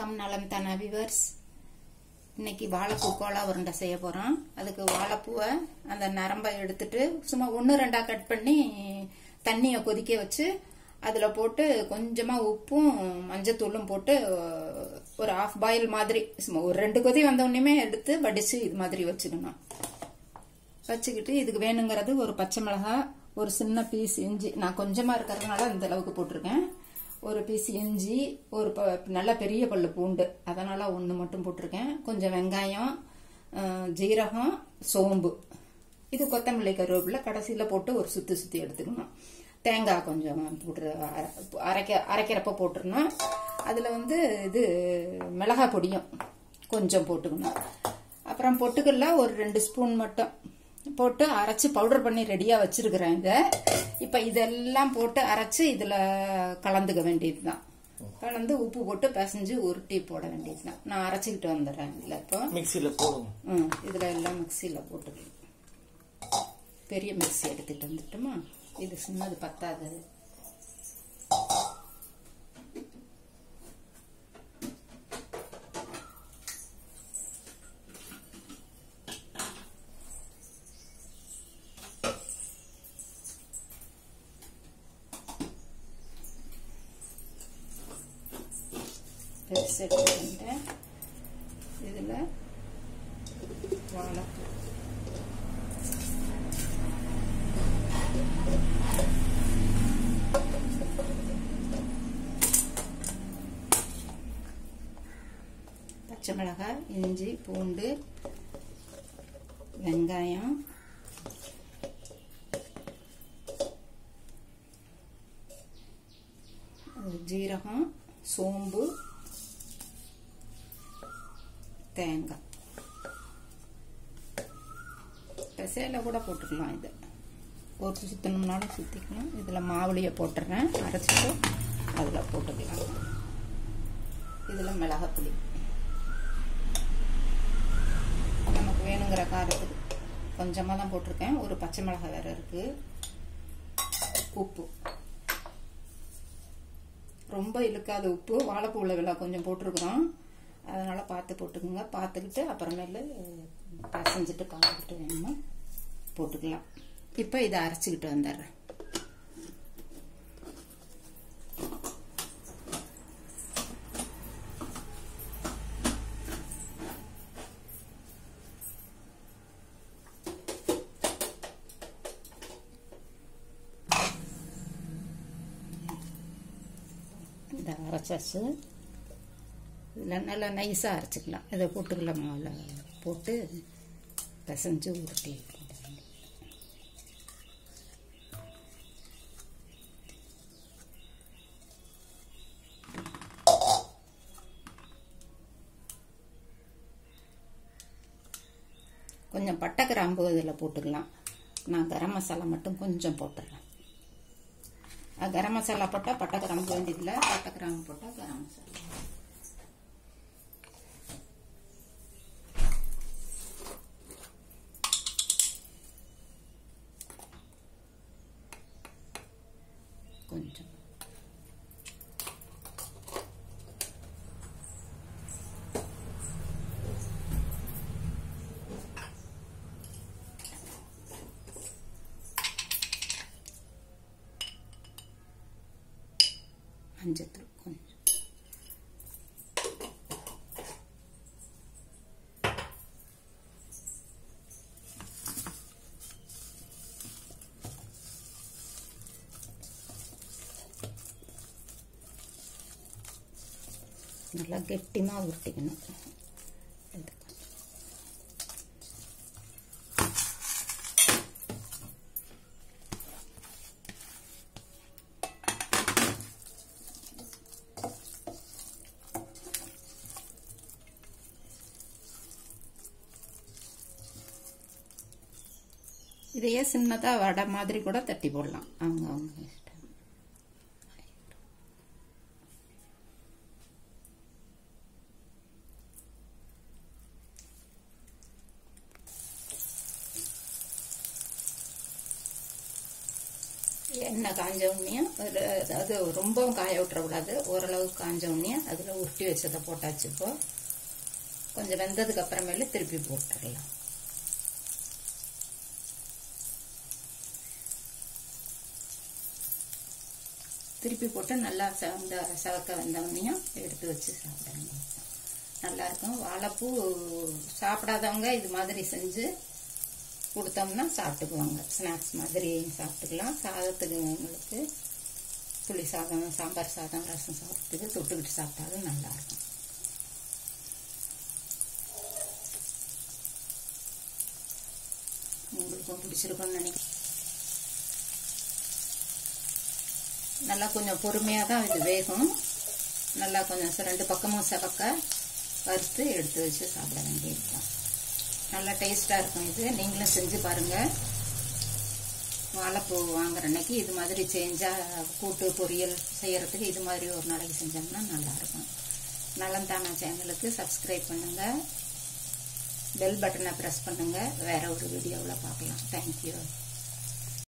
வணக்கம் நலம் தானா விவர்ஸ் இன்னைக்கு வாழைப்பூ கோலா உருண்டை செய்ய போறோம் அதுக்கு வாழைப்பூவை அந்த நரம்பை எடுத்துட்டு சும்மா ஒன்று ரெண்டா கட் பண்ணி தண்ணியை கொதிக்க வச்சு அதில் போட்டு கொஞ்சமாக உப்பும் மஞ்சத்தூளும் போட்டு ஒரு ஆஃப் பாயில் மாதிரி சும்மா ஒரு ரெண்டு கொதி வந்த உடனேமே எடுத்து வடிச்சு இது மாதிரி வச்சுக்கணும் வச்சுக்கிட்டு இதுக்கு வேணுங்கிறது ஒரு பச்சை மிளகாய் ஒரு சின்ன பீஸ் இஞ்சி நான் கொஞ்சமாக இருக்கிறதுனால இந்த அளவுக்கு போட்டிருக்கேன் ஒரு பீஸ் இஞ்சி ஒரு ப நல்ல பெரிய பல்லு பூண்டு அதனால் ஒன்று மட்டும் போட்டிருக்கேன் கொஞ்சம் வெங்காயம் ஜீரகம் சோம்பு இது கொத்தமல்லி கருவேப்பிலை கடைசியில் போட்டு ஒரு சுற்றி சுற்றி எடுத்துக்கணும் தேங்காய் கொஞ்சம் போட்டு அரைக்க அரைக்கிறப்ப போட்டுருணும் அதில் வந்து இது மிளகாய் பொடியும் கொஞ்சம் போட்டுக்கணும் அப்புறம் பொட்டுக்கல்ல ஒரு ரெண்டு ஸ்பூன் மட்டும் போட்டு அரைச்சி பவுடர் பண்ணி ரெடியாக வச்சிருக்கிறேன் இதை இப்போ இதெல்லாம் போட்டு அரைச்சி இதில் கலந்துக்க வேண்டியது தான் கலந்து உப்பு போட்டு பிசைஞ்சு உருட்டி போட வேண்டியது தான் நான் அரைச்சிக்கிட்டு வந்துடுறேன் இதில் இப்போ மிக்சியில் போடுங்க ம் இதில் எல்லாம் மிக்சியில் போட்டுக்கலாம் பெரிய மிக்சி எடுத்துட்டு வந்துட்டோமா இது சின்னது பத்தாது பெருசு எடுத்துக்கிட்டேன் இதில் வாழைப்பூ பச்சை மிளகாய் இஞ்சி பூண்டு வெங்காயம் ஜீரகம் சோம்பு தேங்காய் பெசையில் கூட போட்டுக்கலாம் இது ஒரு சுற்றணும்னாலும் சுற்றிக்கலாம் இதில் மாவுளியை போட்டுறேன் அரைச்சிட்டு அதில் போட்டுக்கலாம் இதில் மிளகாப்புளி நமக்கு வேணுங்கிற காரத்துக்கு கொஞ்சமாக தான் போட்டிருக்கேன் ஒரு பச்சை மிளகாய் வேறு இருக்குது உப்பு ரொம்ப இழுக்காத உப்பு வாழைப்பூவில் விலை கொஞ்சம் போட்டிருக்கிறோம் அதனால் பார்த்து போட்டுக்கோங்க பார்த்துக்கிட்டு அப்புறமேலு பசஞ்சிட்டு பார்த்துக்கிட்டு வேணுமா போட்டுக்கலாம் இப்போ இதை அரைச்சிக்கிட்டு வந்துடுறேன் இந்த அரைச்சாச்சு இதில் நல்லா நைஸாக அரைச்சிக்கலாம் இதை போட்டுக்கலாம் மாவில் போட்டு பிசைஞ்சு உருட்டி கொஞ்சம் பட்டை கிராம்பு இதில் போட்டுக்கலாம் நான் கரம் மசாலா மட்டும் கொஞ்சம் போட்டுடுறேன் கரம் மசாலா போட்டால் பட்டை கிராம்பு வேண்டியதில்லை பட்டை கிராம்பு போட்டால் கரம் மசாலா கொஞ்சம் மஞ்சத்தூள் கொஞ்சம் நல்லா கெட்டிமாக உருட்டிக்கணும் இதையே சின்னதாக வடை மாதிரி கூட தட்டி போடலாம் அவங்க அவங்க இஷ்டம் எண்ணெய் காஞ்ச உடனேயும் அது ரொம்பவும் காய விட்டுறக்கூடாது ஓரளவுக்கு காஞ்ச உடனேயும் அதில் உருட்டி வச்சதை போட்டாச்சு இப்போ கொஞ்சம் வெந்ததுக்கு அப்புறமேல திருப்பி போட்டுடலாம் திருப்பி போட்டு நல்லா செவந்த செவக்க வந்தவனையும் எடுத்து வச்சு சாப்பிடுங்க நல்லா இருக்கும் வாழைப்பூ சாப்பிடாதவங்க இது மாதிரி செஞ்சு கொடுத்தோம்னா சாப்பிட்டுக்குவாங்க ஸ்நாக்ஸ் மாதிரி சாப்பிட்டுக்கலாம் சாதத்துக்கு உங்களுக்கு புளி சாதம் சாம்பார் சாதம் ரசம் சாப்பிட்டுக்கு தொட்டுக்கிட்டு சாப்பிட்டாலும் நல்லா இருக்கும் உங்களுக்கும் பிடிச்சிருக்கும்னு நினைக்கிறேன் நல்லா கொஞ்சம் பொறுமையாக தான் இது வேகும் நல்லா கொஞ்சம் ரெண்டு பக்கமும் செவக்க வறுத்து எடுத்து வச்சு சாப்பிட வேண்டியதுதான் நல்லா டேஸ்டாக இருக்கும் இது நீங்களும் செஞ்சு பாருங்கள் வாழைப்பூ வாங்குற அன்னைக்கு இது மாதிரி செஞ்சால் கூட்டு பொரியல் செய்யறதுக்கு இது மாதிரி ஒரு நாளைக்கு செஞ்சோம்னா நல்லாயிருக்கும் நலந்தானா சேனலுக்கு சப்ஸ்கிரைப் பண்ணுங்கள் பெல் பட்டனை ப்ரெஸ் பண்ணுங்கள் வேற ஒரு வீடியோவில் பார்க்கலாம் தேங்க்யூ